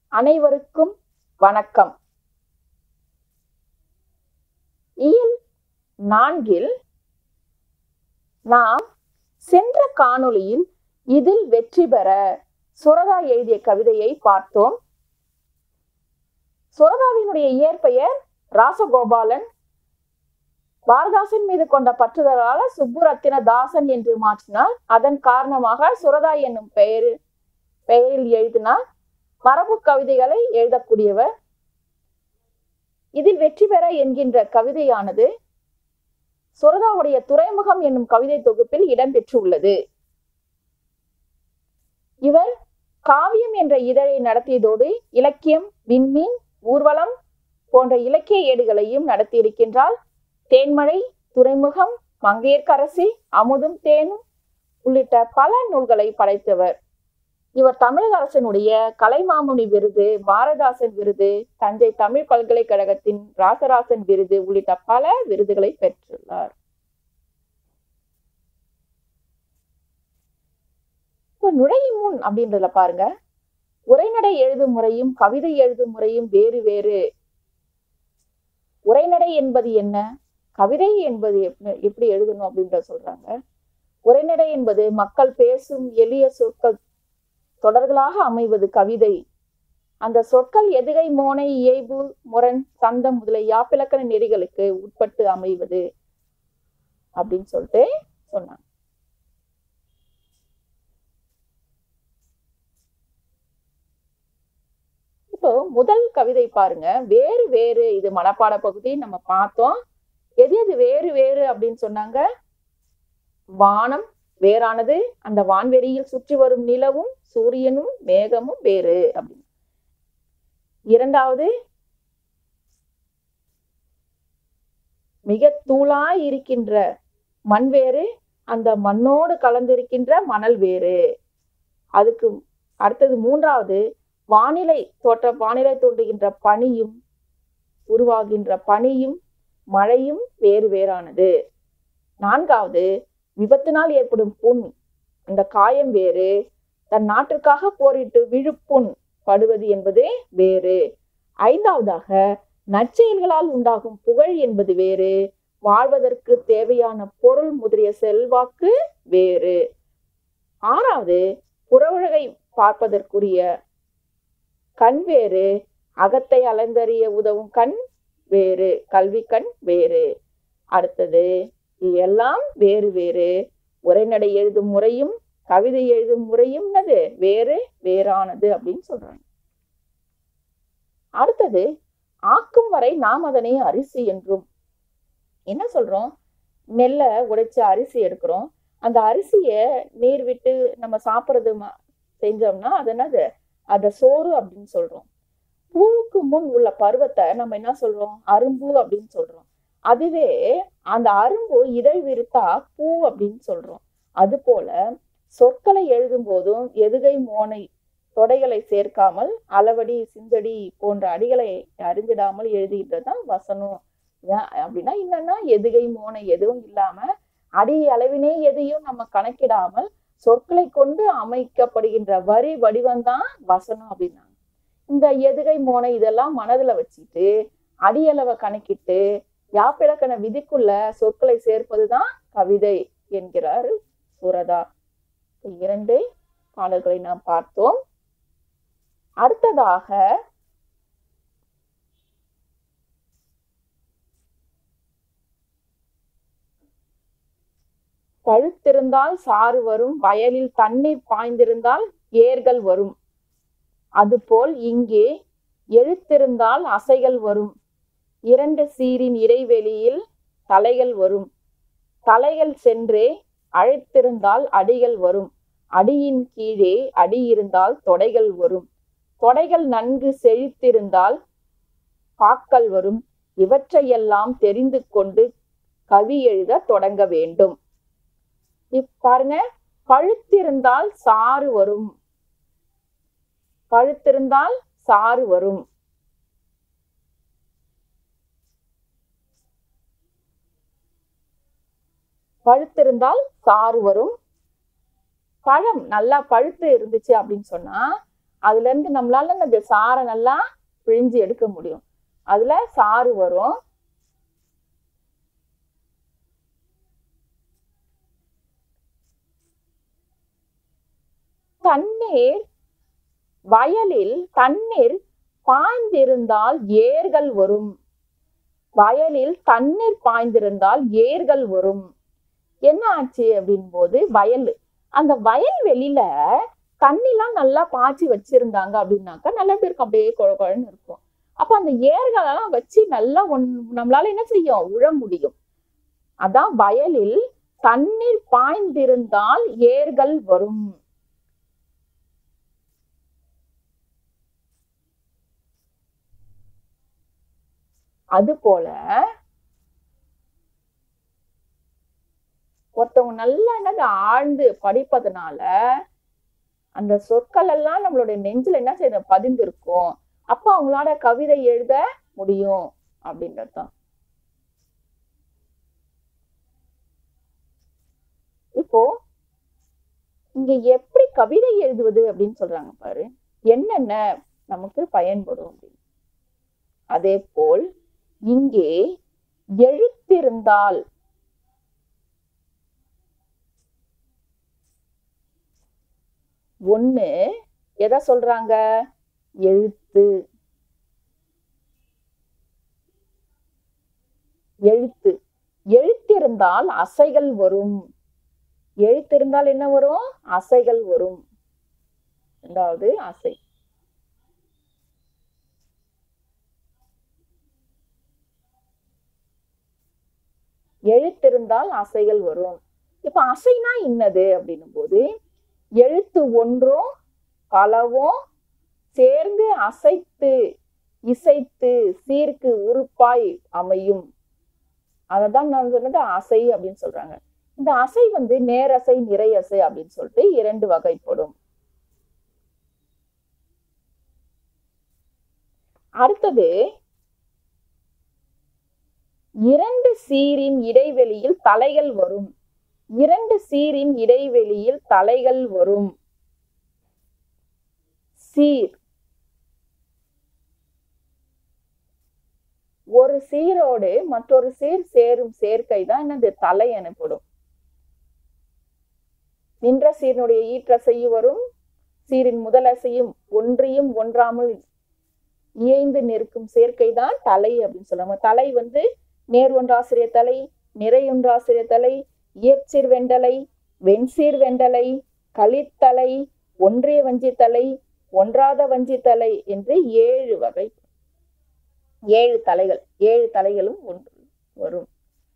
அனைவருக்கும் வணக்கம் இயல் நான்கில் நாம் சென்ற காணொளியில் இதில் வெற்றி பெற சுரதா எழுதிய கவிதையை பார்த்தோம் சுரதாவினுடைய இயற்பெயர் ராசகோபாலன் பாரதாசன் மீது கொண்ட பற்றுதலால சுப்புரத்தின தாசன் என்று மாற்றினார் அதன் காரணமாக சுரதா என்னும் பெயர் பெயரில் எழுதினார் மரபு கவிதைகளை எழுதக்கூடியவர் இதில் வெற்றி பெற என்கின்ற கவிதையானது சுரதாவுடைய துறைமுகம் என்னும் கவிதை தொகுப்பில் இடம்பெற்றுள்ளது இவர் காவியம் என்ற இதழை நடத்தியதோடு இலக்கியம் விண்மீன் ஊர்வலம் போன்ற இலக்கிய ஏடுகளையும் நடத்தியிருக்கின்றார் தேன்மழை துறைமுகம் மங்கையர்க்கரசி அமுதும் தேனும் உள்ளிட்ட பல நூல்களை படைத்தவர் இவர் தமிழக அரசனுடைய கலைமாமுனி விருது பாரதாசன் விருது தஞ்சை தமிழ் பல்கலைக்கழகத்தின் ராசராசன் விருது உள்ளிட்ட பல விருதுகளை பெற்றுள்ளார் இப்போ நுழையும் முன் அப்படின்றதுல பாருங்க உரைநடை எழுதும் முறையும் கவிதை எழுதும் முறையும் வேறு வேறு உரைநடை என்பது என்ன கவிதை என்பது எப்படி எழுதணும் அப்படின்றத சொல்றாங்க உரைநடை என்பது மக்கள் பேசும் எளிய சொற்கள் தொடர்களாக அமைவது கவிதை அந்த சொற்கள் எதுகை மோனை இயைபு முரண் சந்தம் முதலிய யாப்பிலக்கண நெறிகளுக்கு உட்பட்டு அமைவது அப்படின்னு சொல்லிட்டு சொன்னாங்க இப்போ முதல் கவிதை பாருங்க வேறு வேறு இது மனப்பாட பகுதி நம்ம பார்த்தோம் எது எது வேறு வேறு அப்படின்னு சொன்னாங்க வானம் வேறானது அந்த வான்வெளியில் சுற்றி வரும் நிலவும் சூரியனும் மேகமும் வேறு அப்படின்னு இரண்டாவது மிக தூளாய் இருக்கின்ற மண் வேறு அந்த மண்ணோடு கலந்திருக்கின்ற மணல் வேறு அதுக்கு அடுத்தது மூன்றாவது வானிலை தோற்ற வானிலை தோன்றுகின்ற பனியும் உருவாகின்ற பனியும் மழையும் வேறு வேறானது நான்காவது விபத்தினால் ஏற்படும் புண் அந்த காயம் வேறு தன் நாட்டிற்காக போரிட்டு விழுப்புண் படுவது என்பது வேறு ஐந்தாவதாக நற்செயல்களால் உண்டாகும் புகழ் என்பது வேறு வாழ்வதற்கு தேவையான பொருள் முதலிய செல்வாக்கு வேறு ஆறாவது புறவுலகை பார்ப்பதற்குரிய கண் வேறு அகத்தை அலங்கறிய உதவும் கண் வேறு கல்வி கண் வேறு அடுத்தது எல்லாம் வேறு வேறு உரைநடை எழுதும் முறையும் கவிதை எழுதும் முறையும் என்னது வேறு வேறானது அப்படின்னு சொல்றாங்க அடுத்தது ஆக்கும் வரை நாம் அதனை அரிசி என்றும் என்ன சொல்றோம் நெல்ல உடைச்ச அரிசி எடுக்கிறோம் அந்த அரிசிய நீர் விட்டு நம்ம சாப்பிட்றது செஞ்சோம்னா அது என்னது அத சோறு அப்படின்னு சொல்றோம் பூவுக்கு முன் உள்ள பருவத்தை நம்ம என்ன சொல்றோம் அரும்பு அப்படின்னு சொல்றோம் அதுவே அந்த அரும்பு இதழ் விரித்தா பூ அப்படின்னு சொல்றோம் அது போல சொற்களை எழுதும் போதும் எதுகை மோனை தொடைகளை சேர்க்காமல் அளவடி சிந்தடி போன்ற அடிகளை அறிஞ்சிடாமல் எழுதுகின்றதுதான் வசனம் அப்படின்னா என்னன்னா எதுகை மோனை எதுவும் இல்லாம அடி அளவினே எதையும் நம்ம கணக்கிடாமல் சொற்களை கொண்டு அமைக்கப்படுகின்ற வரி வடிவம்தான் வசனம் அப்படின்னாங்க இந்த எதுகை மோனை இதெல்லாம் மனதுல வச்சுட்டு அடியளவை கணக்கிட்டு யாப்பிலக்கண விதிக்குள்ள சொற்களை சேர்ப்பதுதான் கவிதை என்கிறார் சுரதா இரண்டு பாடல்களை நாம் பார்த்தோம் அடுத்ததாக பழுத்திருந்தால் சாறு வரும் வயலில் தண்ணீர் பாய்ந்திருந்தால் ஏர்கள் வரும் அதுபோல் இங்கே எழுத்திருந்தால் அசைகள் வரும் இரண்டு சீரின் இடைவெளியில் தலைகள் வரும் தலைகள் சென்றே அழைத்திருந்தால் அடிகள் வரும் அடியின் கீழே அடி இருந்தால் தொடைகள் வரும் தொடைகள் நன்கு செழித்திருந்தால் பாக்கள் வரும் இவற்றையெல்லாம் தெரிந்து கொண்டு கவி எழுத தொடங்க வேண்டும் பாருங்க பழுத்திருந்தால் சாறு வரும் பழுத்திருந்தால் சாறு வரும் பழுத்திருந்தால் சாறு வரும் பழம் நல்லா பழுத்து இருந்துச்சு அப்படின்னு சொன்னா அதுல இருந்து நம்மளால அந்த சாறை நல்லா பிழிஞ்சு எடுக்க முடியும் அதுல சாறு வரும் தண்ணீர் வயலில் தண்ணீர் பாய்ந்திருந்தால் ஏர்கள் வரும் வயலில் தண்ணீர் பாய்ந்திருந்தால் ஏர்கள் வரும் என்ன ஆச்சு அப்படின் போது வயல் அந்த வயல் வெளியில தண்ணிலாம் நல்லா பாய்ச்சி வச்சிருந்தாங்க அப்படின்னாக்கா நல்லா இருக்கும் அப்படியே குழ குழன்னு இருக்கும் அப்ப அந்த ஏர்களெல்லாம் வச்சு நல்லா ஒன் நம்மளால என்ன செய்யும் உழ முடியும் அதான் வயலில் தண்ணீர் பாய்ந்திருந்தால் ஏர்கள் வரும் அது போல ஒருத்தவங்க நல்லா என்னது ஆழ்ந்து படிப்பதனால அந்த சொற்கள் எல்லாம் நம்மளுடைய நெஞ்சில என்ன செய்ய பதிந்திருக்கும் அப்ப அவங்களால கவிதை எழுத முடியும் அப்படின்றது தான் இப்போ இங்க எப்படி கவிதை எழுதுவது அப்படின்னு சொல்றாங்க பாரு என்னென்ன நமக்கு பயன்படும் அப்படின்னு அதே போல் இங்கே எழுத்திருந்தால் ஒண்ணு எதை சொல்றாங்க எழுத்து எழுத்து எழுத்திருந்தால் அசைகள் வரும் எழுத்திருந்தால் என்ன வரும் அசைகள் வரும் ரெண்டாவது அசை எழுத்திருந்தால் அசைகள் வரும் இப்ப அசைனா என்னது அப்படின்னும் போது எழுத்து ஒன்றும் பலவும் சேர்ந்து அசைத்து இசைத்து சீர்க்கு உறுப்பாய் அமையும் அததான் நான் சொன்னது அசை அப்படின்னு சொல்றாங்க இந்த அசை வந்து நேரசை நிறையசை அப்படின்னு சொல்லிட்டு இரண்டு வகைப்படும் அடுத்தது இரண்டு சீரின் இடைவெளியில் தலைகள் வரும் இரண்டு சீரின் இடைவெளியில் தலைகள் வரும் சீர் ஒரு சீரோடு மற்றொரு சீர் சேரும் சேர்க்கை தான் என்னது தலை எனப்படும் நின்ற சீரினுடைய ஈற்றசையும் வரும் சீரின் முதலசையும் ஒன்றியும் ஒன்றாமல் இயைந்து நிற்கும் சேர்க்கை தான் தலை அப்படின்னு சொல்லுவாங்க தலை வந்து நேர் ஒன்றாசிரிய தலை நிறை ஒன்றாசிரிய தலை இயற்சீர் வெண்டலை வெண்சீர் வெண்டலை களித்தலை ஒன்றிய வஞ்சி தலை ஒன்றாத வஞ்சி தலை என்று ஏழு வகை ஏழு தலைகள் ஏழு தலைகளும் ஒன்று வரும்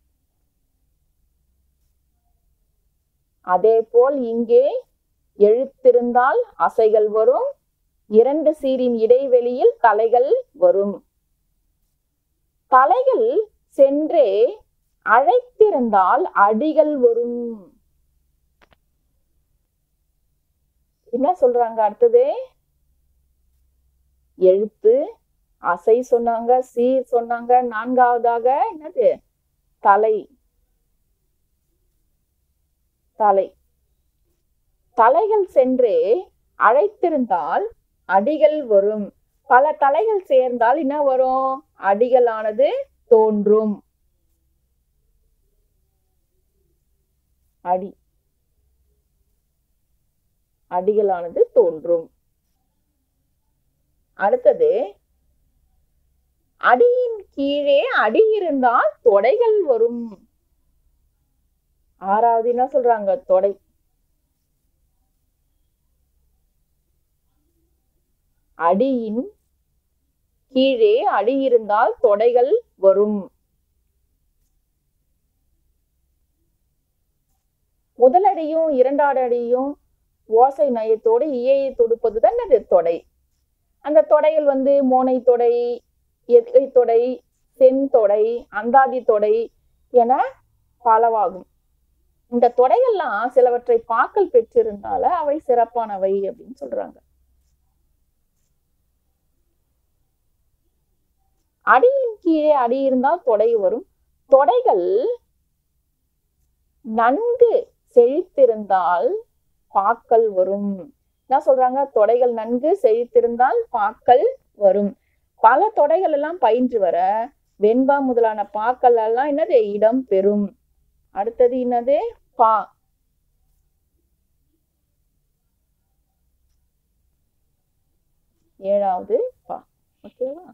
அதே போல் இங்கே எழுத்திருந்தால் அசைகள் வரும் இரண்டு சீரின் இடைவெளியில் தலைகள் வரும் தலைகள் சென்றே அழைத்திருந்தால் அடிகள் வரும் என்ன சொல்றாங்க அடுத்தது எழுத்து அசை சொன்னாங்க சீர் சொன்னாங்க நான்காவதாக என்னது தலை தலை தலைகள் சென்று அழைத்திருந்தால் அடிகள் வரும் பல தலைகள் சேர்ந்தால் என்ன வரும் அடிகளானது தோன்றும் அடி அடிகளானது தோன்றும் அடுத்தது அடியின் கீழே அடி இருந்தால் தொடைகள் வரும் ஆறாவது என்ன சொல்றாங்க தொடை அடியின் கீழே அடி இருந்தால் தொடைகள் வரும் முதலடியும் இரண்டாவது அடியும் ஓசை நயத்தோடு இயையை தொடுப்பதுதான் அது தொடை அந்த தொடைகள் வந்து மோனை தொடை எதுகை தொடை சென் தொடை அந்தாதி தொடை என பலவாகும் இந்த தொடைகள்லாம் சிலவற்றை பாக்கல் பெற்றிருந்தால அவை சிறப்பானவை அப்படின்னு சொல்றாங்க அடியின் கீழே அடி இருந்தால் தொடை வரும் தொடைகள் நன்கு செழித்திருந்தால் பாக்கள் வரும் என்ன சொல்றாங்க தொடைகள் நன்கு செழித்திருந்தால் பாக்கள் வரும் பல தொடைகள் எல்லாம் பயின்று வர வெண்பா முதலான பாக்கள் எல்லாம் என்னது இடம் பெறும் அடுத்தது என்னது பா ஏழாவது பா ஓகேவா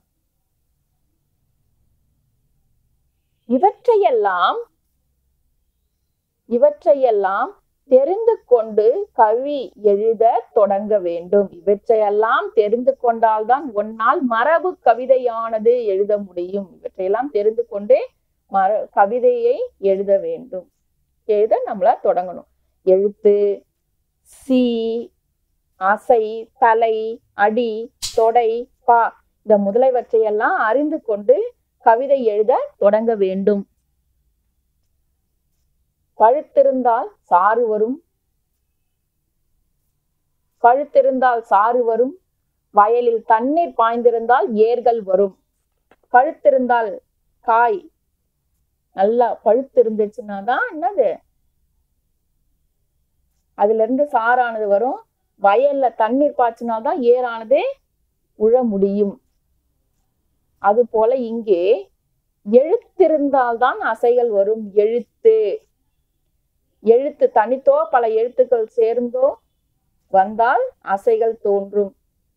இவற்றையெல்லாம் இவற்றையெல்லாம் தெரிந்து கொண்டு கவி எழுத தொடங்க வேண்டும் இவற்றையெல்லாம் தெரிந்து கொண்டால்தான் ஒன்னால் மரபு கவிதையானது எழுத முடியும் இவற்றையெல்லாம் தெரிந்து கொண்டே மர கவிதையை எழுத வேண்டும் எழுத நம்மள தொடங்கணும் எழுத்து சி அசை தலை அடி தொடை பா இந்த முதலைவற்றையெல்லாம் அறிந்து கொண்டு கவிதை எழுத தொடங்க வேண்டும் பழுத்திருந்தால் சாறு வரும் பழுத்திருந்தால் சாறு வரும் வயலில் தண்ணீர் பாய்ந்திருந்தால் ஏர்கள் வரும் பழுத்திருந்தால் காய் நல்லா பழுத்து இருந்துச்சுன்னா தான் என்னது அதுல இருந்து சாறானது வரும் வயல்ல தண்ணீர் பாய்ச்சினாதான் ஏரானது உழ முடியும் அது போல இங்கே எழுத்திருந்தால்தான் அசைகள் வரும் எழுத்து எழுத்து தனித்தோ பல எழுத்துக்கள் சேர்ந்தோ வந்தால் அசைகள் தோன்றும்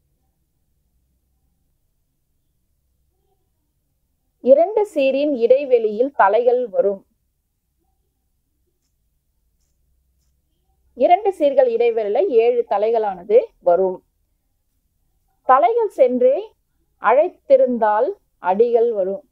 இரண்டு சீரின் இடைவெளியில் தலைகள் வரும் இரண்டு சீர்கள் இடைவெளியில ஏழு தலைகளானது வரும் தலைகள் சென்று அழைத்திருந்தால் அடிகள் வரும்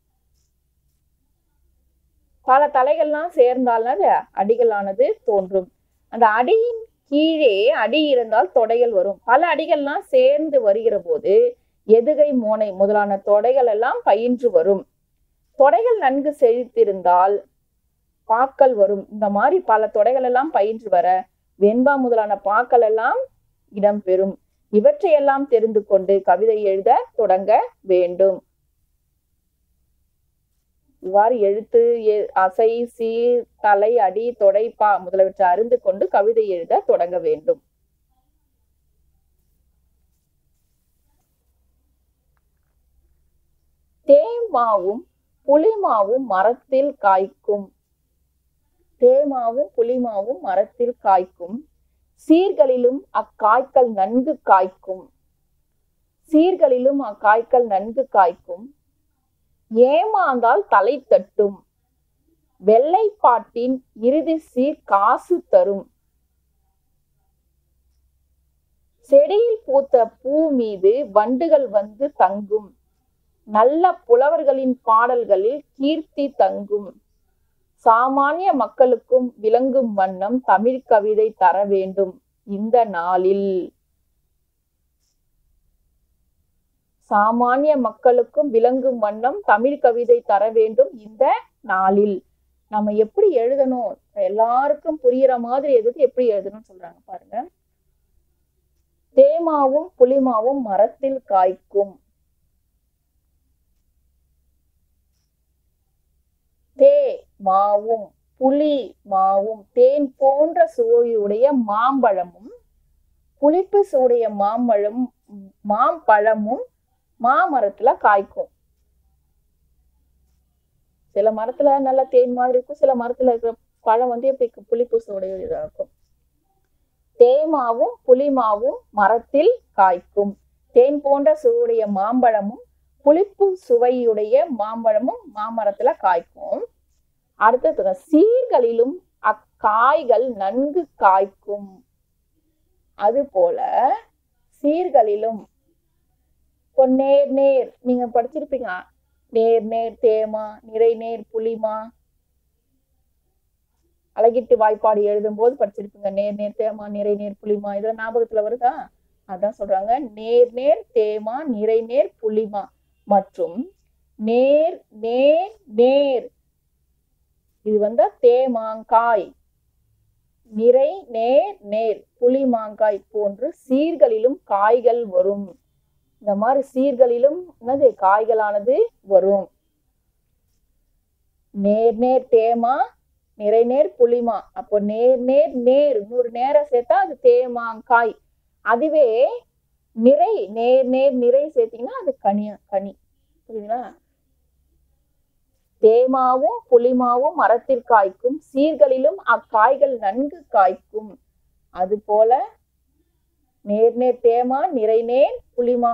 பல தலைகள்லாம் சேர்ந்தால் அது அடிகளானது தோன்றும் அந்த அடியின் கீழே அடி இருந்தால் தொடைகள் வரும் பல அடிகள்லாம் சேர்ந்து வருகிற போது எதுகை மோனை முதலான தொடைகள் எல்லாம் பயின்று வரும் தொடைகள் நன்கு செழித்திருந்தால் பாக்கள் வரும் இந்த மாதிரி பல தொடைகள் எல்லாம் பயின்று வர வெண்பா முதலான பாக்கள் எல்லாம் இடம்பெறும் இவற்றையெல்லாம் தெரிந்து கொண்டு கவிதை எழுத தொடங்க வேண்டும் இவ்வாறு எழுத்து எ- அசை சீர் தலை அடி தொடை பா முதலவற்றை அறிந்து கொண்டு கவிதை எழுத தொடங்க வேண்டும் தேமாவும் புளிமாவும் மரத்தில் காய்க்கும் தேமாவும் புளிமாவும் மரத்தில் காய்க்கும் சீர்களிலும் அக்காய்கள் நன்கு காய்க்கும் சீர்களிலும் அக்காய்கள் நன்கு காய்க்கும் ஏமாந்தால் தலை தட்டும் வெள்ளைப்பாட்டின் இறுதி சீர் காசு தரும் செடியில் பூத்த பூ மீது வண்டுகள் வந்து தங்கும் நல்ல புலவர்களின் பாடல்களில் கீர்த்தி தங்கும் சாமானிய மக்களுக்கும் விளங்கும் வண்ணம் தமிழ் கவிதை தர வேண்டும் இந்த நாளில் சாமானிய மக்களுக்கும் விளங்கும் வண்ணம் தமிழ் கவிதை தர வேண்டும் இந்த நாளில் நம்ம எப்படி எழுதணும் எல்லாருக்கும் புரியுற மாதிரி எதுக்கு எப்படி எழுதணும்னு சொல்றாங்க பாருங்க தேமாவும் புளிமாவும் மரத்தில் காய்க்கும் தே மாவும் புளி மாவும் தேன் போன்ற சுவையுடைய மாம்பழமும் புளிப்பு சுவையுடைய மாம்பழம் மாம்பழமும் மாமரத்துல காய்க்கும் சில மரத்துல நல்ல தேன் மாதிரி இருக்கும் சில மரத்துல இருக்கிற பழம் வந்து எப்படி புளிப்பு சுவையுடைய இதா இருக்கும் தேமாவும் புளிமாவும் மரத்தில் காய்க்கும் தேன் போன்ற சுவையுடைய மாம்பழமும் புளிப்பு சுவையுடைய மாம்பழமும் மாமரத்துல காய்க்கும் அடுத்தது சீர்களிலும் அக்காய்கள் நன்கு காய்க்கும் அது போல சீர்களிலும் இப்போ நேர் நேர் நீங்க படிச்சிருப்பீங்க நேர் நேர் தேமா நிறை நேர் புளிமா அழகிட்டு வாய்ப்பாடு எழுதும் போது படிச்சிருப்பீங்க நேர் நேர் தேமா நிறை நேர் புளிமா இதெல்லாம் ஞாபகத்துல வருதா அதான் சொல்றாங்க நேர் நேர் தேமா நிறை நேர் புளிமா மற்றும் நேர் நேர் நேர் இது வந்து தேமாங்காய் நிறை நேர் நேர் புளிமாங்காய் போன்று சீர்களிலும் காய்கள் வரும் இந்த மாதிரி சீர்களிலும் என்னது காய்களானது வரும் நேர் நேர் தேமா நிறை நேர் புளிமா அப்போ நேர் நேர் நேர் நூறு நேரம் சேர்த்தா அது தேமாங்காய் அதுவே நிறை நேர் நேர் நிறை சேர்த்தீங்கன்னா அது கனி கனி புரியுதுங்களா தேமாவும் புளிமாவும் மரத்தில் காய்க்கும் சீர்களிலும் அக்காய்கள் நன்கு காய்க்கும் அது போல நேர் நேர் தேமா நிறை நேர் புளிமா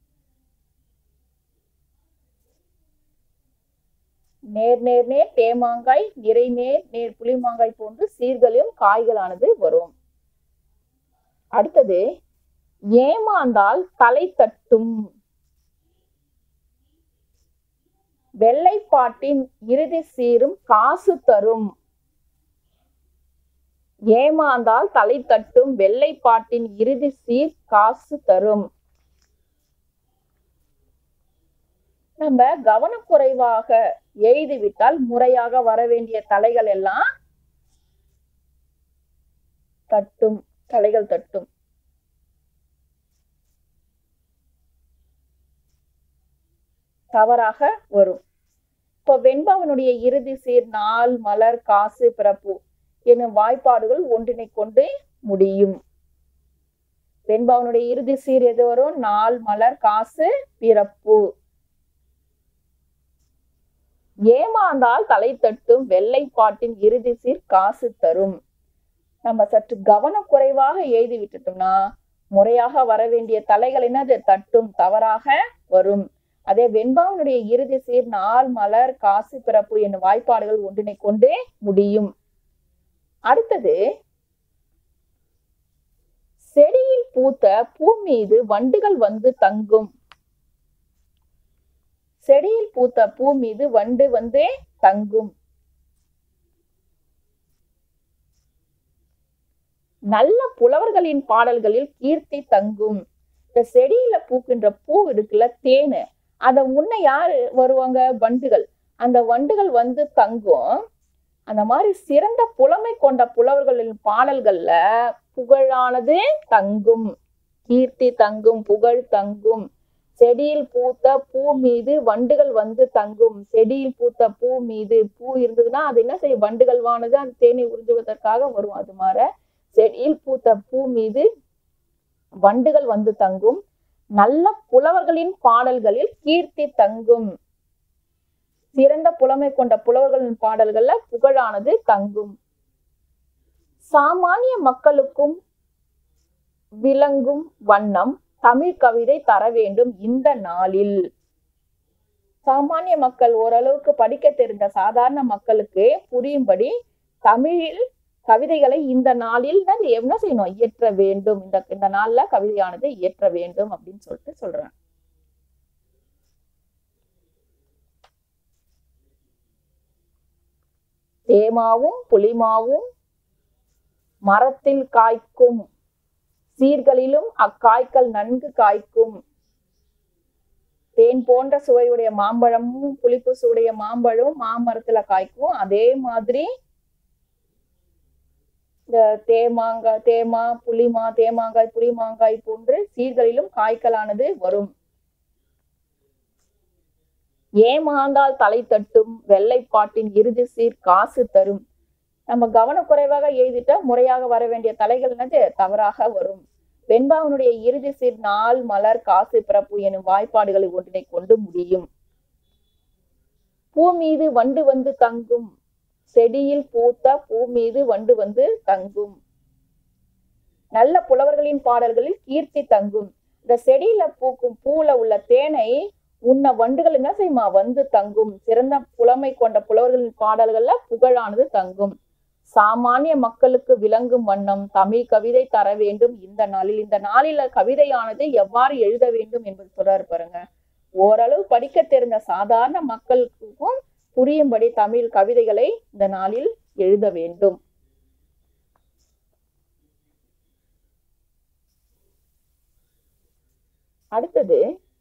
நேர் நேர் நேர் தேமாங்காய் நிறை நேர் நேர் புளிமாங்காய் போன்று சீர்களிலும் காய்களானது வரும் அடுத்தது ஏமாந்தால் தலை தட்டும் வெள்ளைப்பாட்டின் இறுதி சீரும் காசு தரும் ஏமாந்தால் தலை தட்டும் வெள்ளைப்பாட்டின் இறுதி சீர் காசு தரும் நம்ம கவனக்குறைவாக எழுதிவிட்டால் முறையாக வர வேண்டிய தலைகள் எல்லாம் தட்டும் தலைகள் தட்டும் தவறாக வரும் இப்போ வெண்பாவனுடைய இறுதி சீர் நாள் மலர் காசு பிறப்பு எனும் வாய்ப்பாடுகள் ஒன்றினை கொண்டு முடியும் வெண்பாவனுடைய இறுதி சீர் எது வரும் நாள் மலர் காசு பிறப்பு ஏமாந்தால் தலை தட்டும் வெள்ளைப்பாட்டின் இறுதி சீர் காசு தரும் நம்ம சற்று கவனக்குறைவாக எழுதி விட்டுட்டோம்னா முறையாக வர வேண்டிய தலைகள் என்னது தட்டும் தவறாக வரும் அதே வெண்பாவனுடைய இறுதி சீர் நாள் மலர் காசு பிறப்பு என்னும் வாய்ப்பாடுகள் ஒன்றினை கொண்டே முடியும் அடுத்தது செடியில் பூத்த பூ மீது வண்டுகள் வந்து தங்கும் செடியில் பூத்த பூ மீது வண்டு வந்து தங்கும் நல்ல புலவர்களின் பாடல்களில் கீர்த்தி தங்கும் இந்த செடியில பூக்கின்ற பூ இருக்குல்ல தேனு அத முன்ன யாரு வருவாங்க வண்டுகள் அந்த வண்டுகள் வந்து தங்கும் அந்த மாதிரி சிறந்த புலமை கொண்ட புலவர்களின் பாடல்கள்ல புகழானது தங்கும் கீர்த்தி தங்கும் புகழ் தங்கும் செடியில் பூத்த பூ மீது வண்டுகள் வந்து தங்கும் செடியில் பூத்த பூ மீது பூ இருந்ததுன்னா அது என்ன செய்யும் வண்டுகள் வானது அந்த தேனை உறிஞ்சுவதற்காக வரும் அது மாதிரி செடியில் பூத்த பூ மீது வண்டுகள் வந்து தங்கும் நல்ல புலவர்களின் பாடல்களில் கீர்த்தி தங்கும் சிறந்த புலமை கொண்ட புலவர்களின் பாடல்கள்ல புகழானது தங்கும் சாமானிய மக்களுக்கும் விளங்கும் வண்ணம் தமிழ் கவிதை தர வேண்டும் இந்த நாளில் சாமானிய மக்கள் ஓரளவுக்கு படிக்க தெரிந்த சாதாரண மக்களுக்கு புரியும்படி தமிழில் கவிதைகளை இந்த நாளில் என்ன செய்யணும் இயற்ற வேண்டும் இந்த இந்த நாள்ல கவிதையானது இயற்ற வேண்டும் அப்படின்னு சொல்லிட்டு சொல்றேன் தேமாவும் புளிமாவும் மரத்தில் காய்க்கும் சீர்களிலும் அக்காய்கள் நன்கு காய்க்கும் தேன் போன்ற சுவையுடைய மாம்பழமும் புளிப்பு சுவையுடைய மாம்பழமும் மாமரத்துல காய்க்கும் அதே மாதிரி இந்த தேமாங்காய் தேமா புளிமா தேமாங்காய் புளிமாங்காய் போன்று சீர்களிலும் காய்களானது வரும் ஏமாந்தால் தலை தட்டும் வெள்ளைப்பாட்டின் இறுதி சீர் காசு தரும் நம்ம கவனக்குறைவாக எழுதிட்டா முறையாக வர வேண்டிய தலைகள் என்னது தவறாக வரும் வெண்பாவனுடைய இறுதி சீர் நாள் மலர் காசு பிறப்பு எனும் வாய்ப்பாடுகளை ஒன்றினை கொண்டு முடியும் பூ மீது வண்டு வந்து தங்கும் செடியில் பூத்த பூ மீது வண்டு வந்து தங்கும் நல்ல புலவர்களின் பாடல்களில் கீர்த்தி தங்கும் இந்த செடியில பூக்கும் பூல உள்ள தேனை உன்ன வண்டுகள் என்ன செய்யுமா வந்து தங்கும் சிறந்த புலமை கொண்ட புலவர்களின் பாடல்கள்ல புகழானது தங்கும் சாமானிய மக்களுக்கு விளங்கும் வண்ணம் தமிழ் கவிதை தர வேண்டும் இந்த நாளில் இந்த நாளில கவிதையானது எவ்வாறு எழுத வேண்டும் என்பது சொல்றாரு பாருங்க ஓரளவு படிக்க தெரிந்த சாதாரண மக்களுக்கும் புரியும்படி தமிழ் கவிதைகளை இந்த நாளில் எழுத வேண்டும் அடுத்தது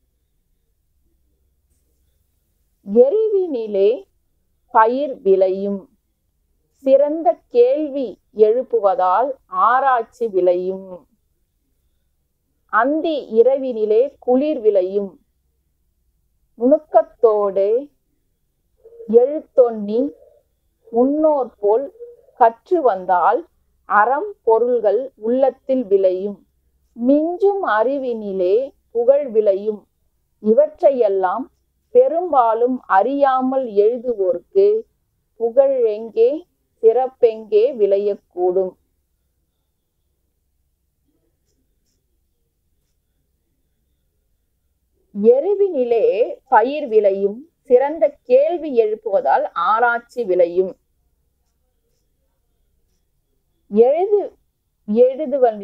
எரிவினிலே பயிர் விளையும் சிறந்த கேள்வி எழுப்புவதால் ஆராய்ச்சி விளையும் அந்தி இரவினிலே குளிர் விளையும் நுணுக்கத்தோடு எழுத்தொன்னி முன்னோர் போல் கற்று வந்தால் அறம் பொருள்கள் உள்ளத்தில் விளையும் மிஞ்சும் அறிவினிலே புகழ் விளையும் இவற்றையெல்லாம் பெரும்பாலும் அறியாமல் எழுதுவோருக்கு புகழ் எங்கே சிறப்பெங்கே விளையக்கூடும் எருவினிலே பயிர் விளையும் சிறந்த கேள்வி எழுப்புவதால் ஆராய்ச்சி விளையும் எழுது எழுதுவல்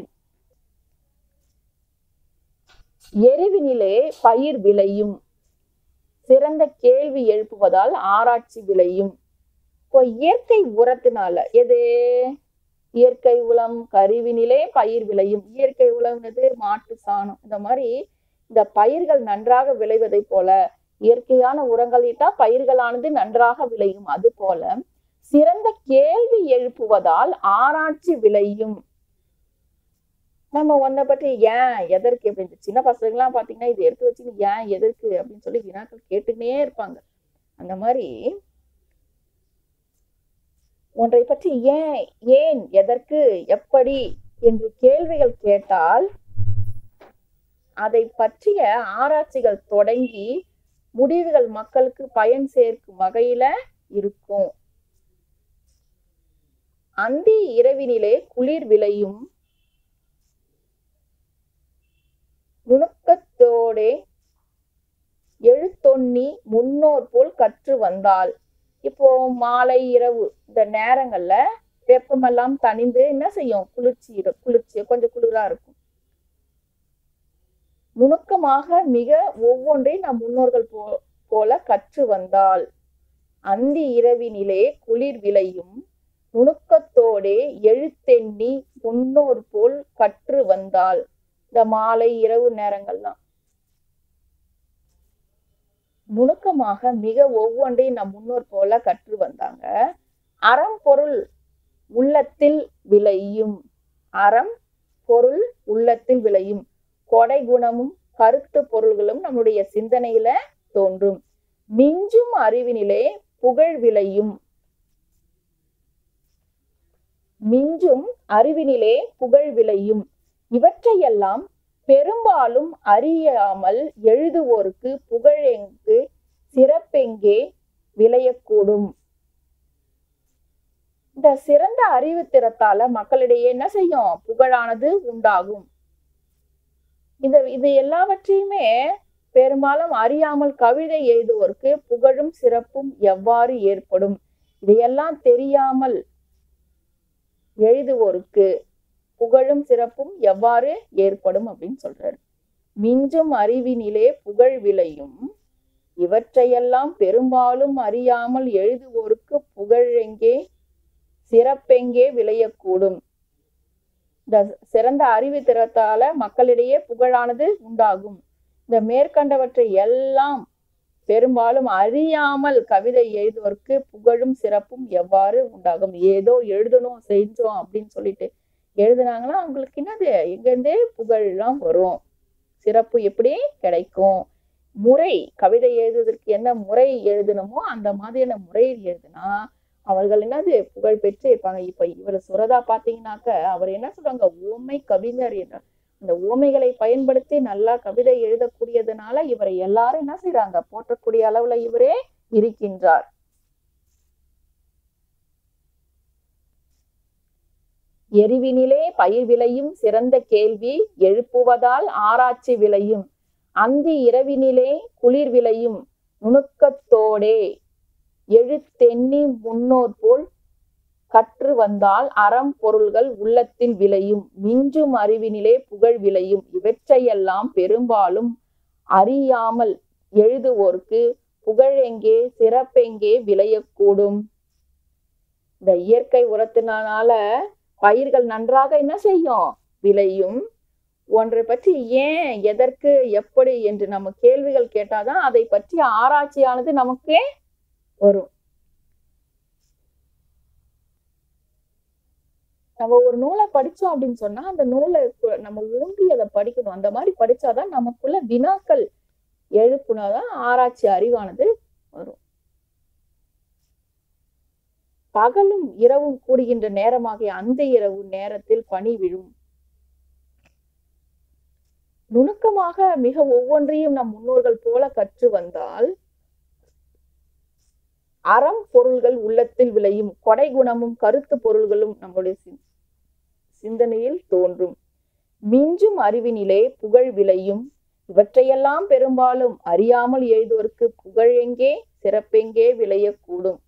எருவினிலே பயிர் விளையும் சிறந்த கேள்வி எழுப்புவதால் ஆராய்ச்சி விளையும் இப்போ இயற்கை உரத்தினால எது இயற்கை உரம் கருவினிலே பயிர் விளையும் இயற்கை உரம்னது மாட்டு சாணம் இந்த மாதிரி இந்த பயிர்கள் நன்றாக விளைவதை போல இயற்கையான உரங்கள் இட்டா பயிர்களானது நன்றாக விளையும் அது போல சிறந்த கேள்வி எழுப்புவதால் ஆராய்ச்சி விளையும் நம்ம ஒன்றை பற்றி ஏன் எதற்கு அப்படின்னு சின்ன பசங்களாம் பாத்தீங்கன்னா இது எடுத்து வச்சு ஏன் எதற்கு அப்படின்னு சொல்லி வினாக்கள் கேட்டுக்கினே இருப்பாங்க அந்த மாதிரி ஒன்றை பற்றி ஏன் ஏன் எதற்கு எப்படி என்று கேள்விகள் கேட்டால் அதை பற்றிய ஆராய்ச்சிகள் தொடங்கி முடிவுகள் மக்களுக்கு பயன் சேர்க்கும் வகையில இருக்கும் அந்தி இரவினிலே குளிர் விளையும் நுணுக்கத்தோடே எழுத்தொன்னி முன்னோர் போல் கற்று வந்தாள் இப்போ மாலை இரவு இந்த நேரங்கள்ல வெப்பமெல்லாம் தணிந்து என்ன செய்யும் குளிர்ச்சி இரு- குளிர்ச்சி கொஞ்சம் குளிரா இருக்கும் நுணுக்கமாக மிக ஒவ்வொன்றை நம் முன்னோர்கள் போ போல கற்று வந்தாள் அந்தி இரவினிலே குளிர் விளையும் நுணுக்கத்தோடே எழுத்தெண்ணி முன்னோர் போல் கற்று வந்தாள் இந்த மாலை இரவு நேரங்கள்லாம் நுணுக்கமாக மிக ஒவ்வொன்றையும் நம் முன்னோர் போல கற்று வந்தாங்க அறம் பொருள் உள்ளத்தில் விளையும் அறம் பொருள் உள்ளத்தில் விளையும் கொடை குணமும் கருத்து பொருள்களும் நம்முடைய சிந்தனையில தோன்றும் மிஞ்சும் அறிவினிலே புகழ் விளையும் மிஞ்சும் அறிவினிலே புகழ் விளையும் இவற்றையெல்லாம் பெரும்பாலும் அறியாமல் எழுதுவோருக்கு புகழெங்கு சிறப்பெங்கே விளையக்கூடும் இந்த சிறந்த அறிவு திறத்தால மக்களிடையே என்ன செய்யும் புகழானது உண்டாகும் இந்த இது எல்லாவற்றையுமே பெரும்பாலும் அறியாமல் கவிதை எழுதுவோருக்கு புகழும் சிறப்பும் எவ்வாறு ஏற்படும் இதையெல்லாம் தெரியாமல் எழுதுவோருக்கு புகழும் சிறப்பும் எவ்வாறு ஏற்படும் அப்படின்னு சொல்றாரு மிஞ்சும் அறிவினிலே புகழ் விளையும் இவற்றையெல்லாம் பெரும்பாலும் அறியாமல் எழுதுவோருக்கு புகழ் எங்கே சிறப்பெங்கே விளையக்கூடும் இந்த சிறந்த அறிவு திறத்தால மக்களிடையே புகழானது உண்டாகும் இந்த மேற்கண்டவற்றை எல்லாம் பெரும்பாலும் அறியாமல் கவிதை எழுதுவதற்கு புகழும் சிறப்பும் எவ்வாறு உண்டாகும் ஏதோ எழுதணும் செஞ்சோம் அப்படின்னு சொல்லிட்டு எழுதுனாங்கன்னா அவங்களுக்கு என்னது எங்கேருந்தே புகழ்லாம் வரும் சிறப்பு எப்படி கிடைக்கும் முறை கவிதை எழுதுவதற்கு என்ன முறை எழுதணுமோ அந்த மாதிரியான முறையில் எழுதுனா அவர்கள் என்னது புகழ் பெற்று இருப்பாங்க இப்ப இவர் சுரதா பாத்தீங்கன்னாக்க அவர் என்ன சொல்றாங்க ஓமை கவிஞர் என்ற அந்த ஓமைகளை பயன்படுத்தி நல்லா கவிதை எழுதக்கூடியதுனால இவரை எல்லாரும் என்ன செய்றாங்க போற்றக்கூடிய அளவுல இவரே இருக்கின்றார் எரிவினிலே பயிர் விளையும் சிறந்த கேள்வி எழுப்புவதால் ஆராய்ச்சி விளையும் அந்தி இரவினிலே குளிர் விளையும் நுணுக்கத்தோடே எழுத்தெண்ணி முன்னோர் போல் கற்று வந்தால் அறம் பொருள்கள் உள்ளத்தில் விளையும் மிஞ்சும் அறிவினிலே புகழ் விளையும் இவற்றையெல்லாம் பெரும்பாலும் அறியாமல் எழுதுவோர்க்கு புகழெங்கே சிறப்பெங்கே விளையக்கூடும் இந்த இயற்கை உரத்தினால பயிர்கள் நன்றாக என்ன செய்யும் விளையும் ஒன்றை பற்றி ஏன் எதற்கு எப்படி என்று நம்ம கேள்விகள் கேட்டாதான் அதை பற்றிய ஆராய்ச்சியானது நமக்கே வரும் நம்ம ஒரு நூலை படிச்சோம் அப்படின்னு சொன்னா அந்த நூலை கு- நம்ம ஊன்றி அதை படிக்கணும் அந்த மாதிரி படிச்சாதான் நமக்குள்ள வினாக்கள் எழுப்புனாதான் ஆராய்ச்சி அறிவானது வரும் பகலும் இரவும் கூடுகின்ற நேரமாகிய அந்த இரவு நேரத்தில் பனி விழும் நுணுக்கமாக மிக ஒவ்வொன்றையும் நம் முன்னோர்கள் போல கற்று வந்தால் அறம் பொருள்கள் உள்ளத்தில் விளையும் கொடை குணமும் கருத்து பொருள்களும் நம்முடைய சிந்- சிந்தனையில் தோன்றும் மிஞ்சும் அறிவினிலே புகழ் விளையும் இவற்றையெல்லாம் பெரும்பாலும் அறியாமல் எழுதுவோருக்கு புகழ் எங்கே சிறப்பெங்கே விளையக்கூடும்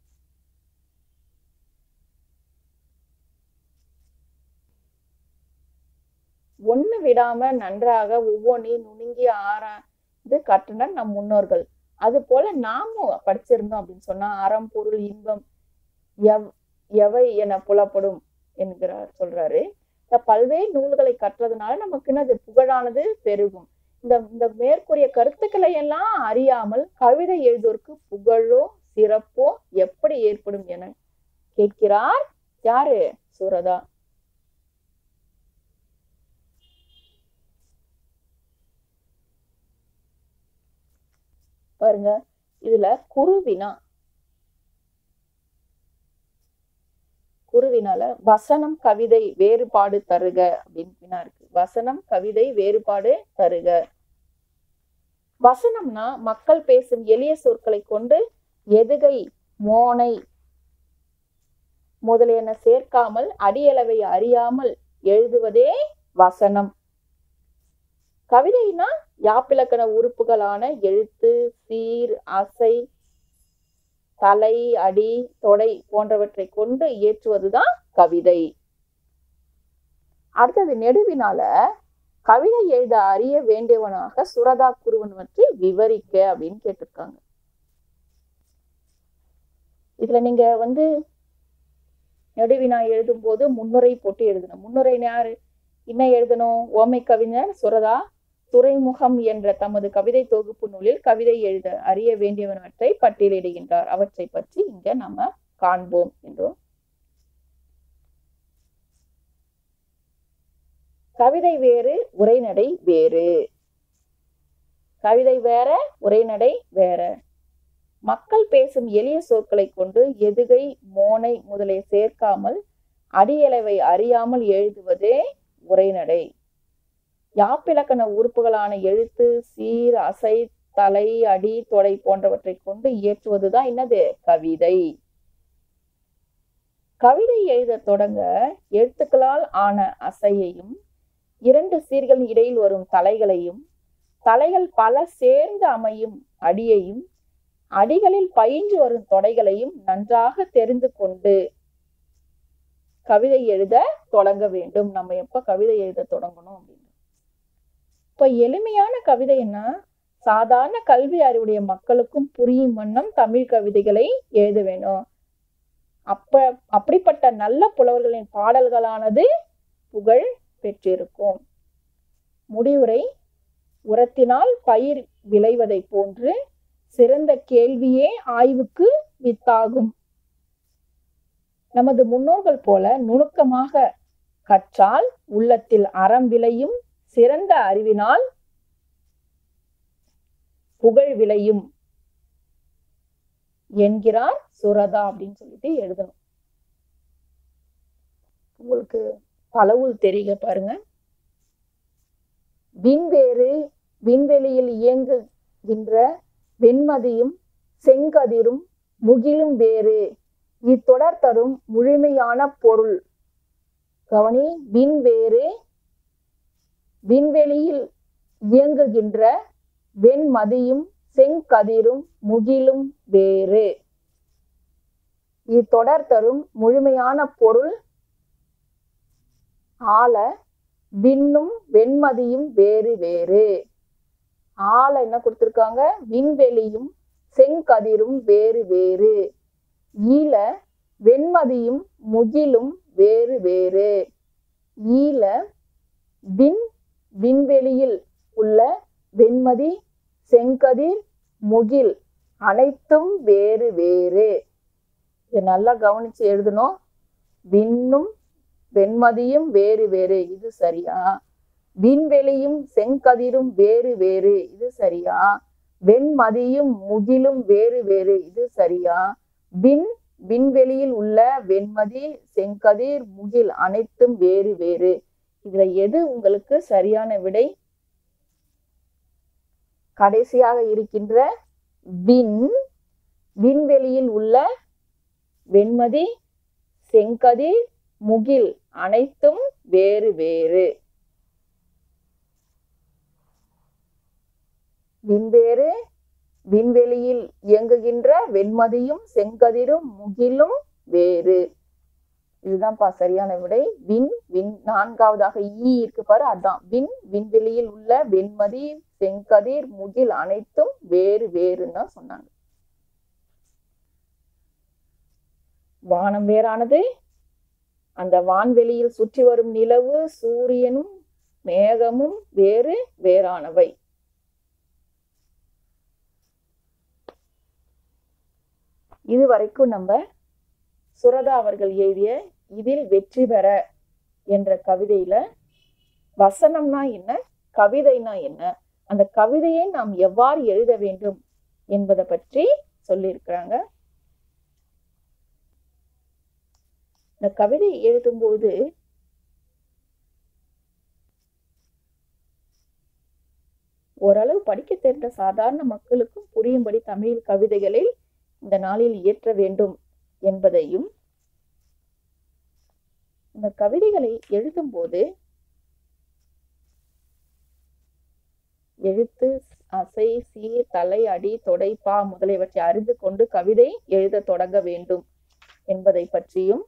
ஒண்ணு விடாம நன்றாக ஒவ்வொன்றையும் நுணுங்கி ஆராய்ந்து கற்றுன நம் முன்னோர்கள் அது போல நாமும் படிச்சிருந்தோம் அப்படின்னு சொன்னா அறம் பொருள் இன்பம் எவ் எவை என புலப்படும் என்கிறார் சொல்றாரு இந்த பல்வேறு நூல்களை கற்றதுனால நமக்கு என்னது புகழானது பெருகும் இந்த இந்த மேற்கூறிய கருத்துக்களை எல்லாம் அறியாமல் கவிதை எழுதுவோருக்கு புகழோ சிறப்போ எப்படி ஏற்படும் என கேட்கிறார் யாரு சூரதா பாருங்க இதுல குருவினா குருவினால வசனம் கவிதை வேறுபாடு தருக அப்படின்னு வினா இருக்கு வசனம் கவிதை வேறுபாடு தருக வசனம்னா மக்கள் பேசும் எளிய சொற்களை கொண்டு எதுகை மோனை முதலியன சேர்க்காமல் அடியளவை அறியாமல் எழுதுவதே வசனம் கவிதைனா யாப்பிலக்கண உறுப்புகளான எழுத்து சீர் அசை தலை அடி தொடை போன்றவற்றை கொண்டு இயற்றுவதுதான் கவிதை அடுத்தது நெடுவினால கவிதை எழுத அறிய வேண்டியவனாக சுரதா குருவன் பற்றி விவரிக்க அப்படின்னு கேட்டிருக்காங்க இதுல நீங்க வந்து நெடுவினா எழுதும் போது முன்னுரை போட்டு எழுதணும் முன்னுரை யாரு என்ன எழுதணும் ஓமை கவிஞர் சுரதா துறைமுகம் என்ற தமது கவிதை தொகுப்பு நூலில் கவிதை எழுத அறிய வேண்டியவனவற்றை பட்டியலிடுகின்றார் அவற்றை பற்றி இங்க நாம காண்போம் என்றோம் கவிதை வேறு உரைநடை வேறு கவிதை வேற உரைநடை வேற மக்கள் பேசும் எளிய சொற்களை கொண்டு எதுகை மோனை முதலிய சேர்க்காமல் அடியளவை அறியாமல் எழுதுவதே உரைநடை யாப்பிலக்கண உறுப்புகளான எழுத்து சீர் அசை தலை அடி தொடை போன்றவற்றை கொண்டு இயற்றுவதுதான் என்னது கவிதை கவிதை எழுத தொடங்க எழுத்துக்களால் ஆன அசையையும் இரண்டு சீர்கள் இடையில் வரும் தலைகளையும் தலைகள் பல சேர்ந்து அமையும் அடியையும் அடிகளில் பயின்று வரும் தொடைகளையும் நன்றாக தெரிந்து கொண்டு கவிதை எழுத தொடங்க வேண்டும் நம்ம எப்ப கவிதை எழுத தொடங்கணும் அப்படின்னு இப்ப எளிமையான கவிதைன்னா சாதாரண கல்வி அறிவுடைய மக்களுக்கும் புரியும் வண்ணம் தமிழ் கவிதைகளை எழுத வேணும் அப்ப அப்படிப்பட்ட நல்ல புலவர்களின் பாடல்களானது புகழ் பெற்றிருக்கும் முடிவுரை உரத்தினால் பயிர் விளைவதை போன்று சிறந்த கேள்வியே ஆய்வுக்கு வித்தாகும் நமது முன்னோர்கள் போல நுணுக்கமாக கற்றால் உள்ளத்தில் அறம் விளையும் சிறந்த அறிவினால் புகழ் விளையும் என்கிறார் சுரதா அப்படின்னு சொல்லிட்டு எழுதணும் உங்களுக்கு பலவுள் தெரியுங்க பாருங்க விண்வேறு விண்வெளியில் இயங்குகின்ற வெண்மதியும் செங்கதிரும் முகிலும் வேறு இத்தொடர் தரும் முழுமையான பொருள் கவனி விண்வேறு விண்வெளியில் இயங்குகின்ற வெண்மதியும் செங்கதிரும் முகிலும் வேறு இத்தொடர் தரும் முழுமையான பொருள் ஆல விண்ணும் வெண்மதியும் வேறு வேறு ஆல என்ன கொடுத்திருக்காங்க விண்வெளியும் செங்கதிரும் வேறு வேறு ஈல வெண்மதியும் முகிலும் வேறு வேறு ஈல விண் விண்வெளியில் உள்ள வெண்மதி செங்கதிர் முகில் அனைத்தும் வேறு வேறு இதை நல்லா கவனிச்சு எழுதணும் விண்ணும் வெண்மதியும் வேறு வேறு இது சரியா விண்வெளியும் செங்கதிரும் வேறு வேறு இது சரியா வெண்மதியும் முகிலும் வேறு வேறு இது சரியா விண் விண்வெளியில் உள்ள வெண்மதி செங்கதிர் முகில் அனைத்தும் வேறு வேறு இதுல எது உங்களுக்கு சரியான விடை கடைசியாக இருக்கின்ற விண் விண்வெளியில் உள்ள வெண்மதி செங்கதிர் முகில் அனைத்தும் வேறு வேறு விண்வேறு விண்வெளியில் இயங்குகின்ற வெண்மதியும் செங்கதிரும் முகிலும் வேறு இதுதான்ப்பா சரியான விடை விண் விண் நான்காவதாக ஈ இருக்கு பாரு அதான் விண் விண்வெளியில் உள்ள வெண்மதி செங்கதிர் முகில் அனைத்தும் வேறு வேறுன்னு தான் சொன்னாங்க வானம் வேறானது அந்த வான்வெளியில் சுற்றி வரும் நிலவு சூரியனும் மேகமும் வேறு வேறானவை இது வரைக்கும் நம்ம சுரதா அவர்கள் எழுதிய இதில் வெற்றி பெற என்ற கவிதையில வசனம்னா என்ன கவிதைனா என்ன அந்த கவிதையை நாம் எவ்வாறு எழுத வேண்டும் என்பதை பற்றி சொல்லியிருக்கிறாங்க இந்த கவிதை எழுதும்போது ஓரளவு படிக்க தெரிந்த சாதாரண மக்களுக்கும் புரியும்படி தமிழ் கவிதைகளை இந்த நாளில் இயற்ற வேண்டும் என்பதையும் இந்த கவிதைகளை எழுதும்போது எழுத்து அசை சீர் தலை அடி தொடை பா முதலியவற்றை அறிந்து கொண்டு கவிதை எழுத தொடங்க வேண்டும் என்பதை பற்றியும்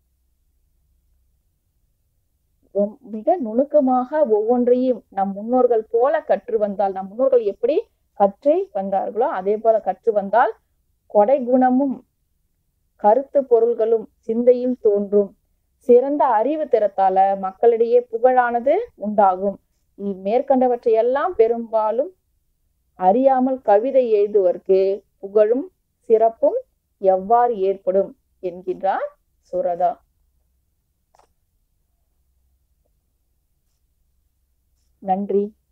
மிக நுணுக்கமாக ஒவ்வொன்றையும் நம் முன்னோர்கள் போல கற்று வந்தால் நம் முன்னோர்கள் எப்படி கற்று வந்தார்களோ அதே போல கற்று வந்தால் கொடை குணமும் கருத்து பொருள்களும் சிந்தையில் தோன்றும் சிறந்த அறிவு திறத்தால மக்களிடையே புகழானது உண்டாகும் மேற்கண்டவற்றை எல்லாம் பெரும்பாலும் அறியாமல் கவிதை எழுதுவதற்கு புகழும் சிறப்பும் எவ்வாறு ஏற்படும் என்கின்றார் சுரதா நன்றி